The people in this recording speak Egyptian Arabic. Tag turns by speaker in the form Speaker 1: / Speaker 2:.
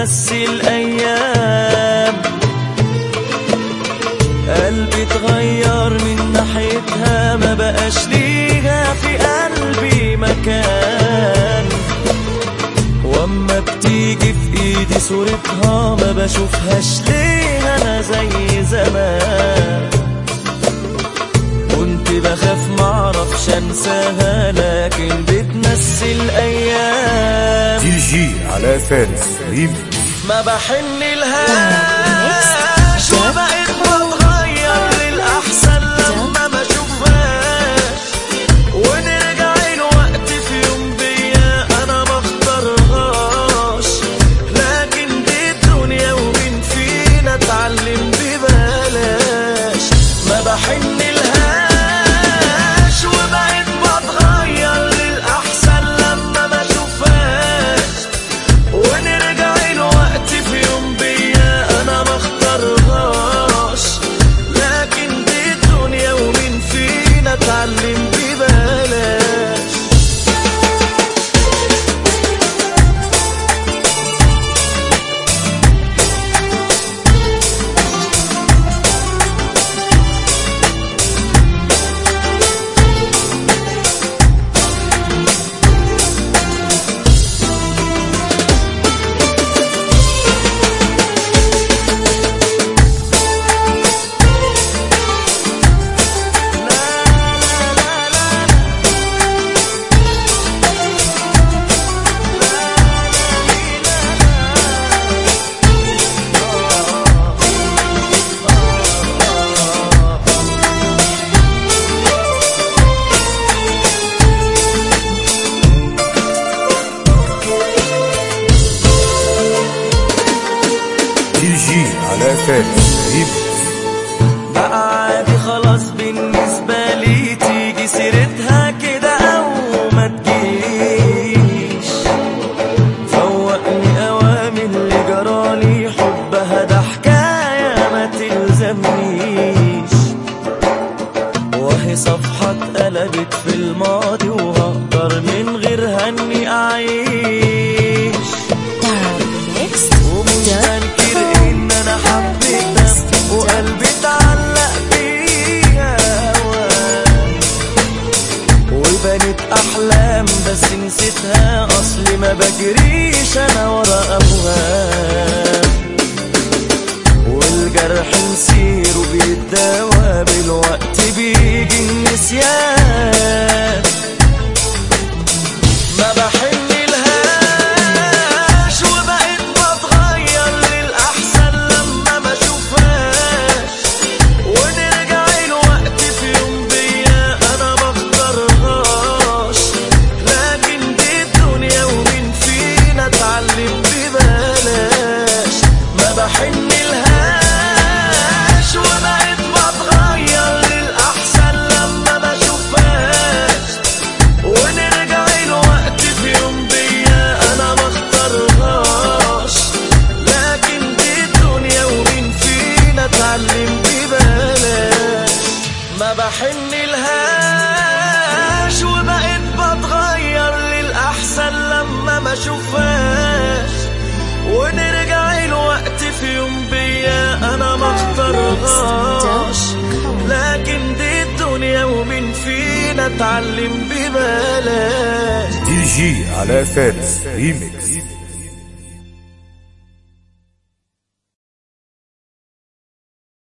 Speaker 1: بتنسي الأيام قلبي اتغير من ناحيتها ما بقاش ليها في قلبي مكان واما بتيجي في ايدي صورتها ما بشوفهاش ليه انا زي زمان كنت بخاف معرفش انساها لكن بتنسي الايام
Speaker 2: دي جي علاء فارس ريمي
Speaker 1: ما بحن لهاش وبقيت بتغير للأحسن لما ما اشوفهاش ونرجع الوقت في يوم بيا أنا ما اختارهاش لكن دي الدنيا ومين فينا اتعلم ببلاش ما بحن لهاش وبقيت بتغير للأحسن لما ما اشوفهاش ونرجع الوقت في يوم بيا انا ما اختارهاش لكن دي الدنيا ومين فينا اتعلم ببلاش
Speaker 2: دي جي علاء فارس ريمي
Speaker 1: بقى عادي خلاص بالنسبة لي تيجي سيرتها كده أو ما تجيش فوقني أوامر اللي جرالي حبها ده حكاية ما تلزمنيش وهي صفحة اتقلبت في الماضي وهقدر من غيرها اني أعيش ومش هنكر ان انا حبيتها وقلبي اتعلق بيها وبنت احلام بس نسيتها اصلي ما بجريش انا ورا اوهام والجرح نسيره بيتداوى بالوقت بيجي النسيان ما بحن لهاش وبقيت بتغير للأحسن لما ما اشوفهاش ونرجع الوقت في يوم بيا أنا ما اختارهاش لكن دي الدنيا ومين فينا اتعلم ببلاش ما بحن لهاش وبقيت بتغير للأحسن لما ما اشوفهاش ونرجع الوقت في يوم بيا انا ما اختارهاش لكن دي الدنيا ومين فينا اتعلم ببلاش ما بحن لهاش وبقيت بتغير للاحسن لما ما اشوفهاش ونرجع الوقت في يوم بيا انا ما اختارهاش لكن دي الدنيا ومين فينا اتعلم ببلاش
Speaker 2: دي جي علاء فارس ريميكس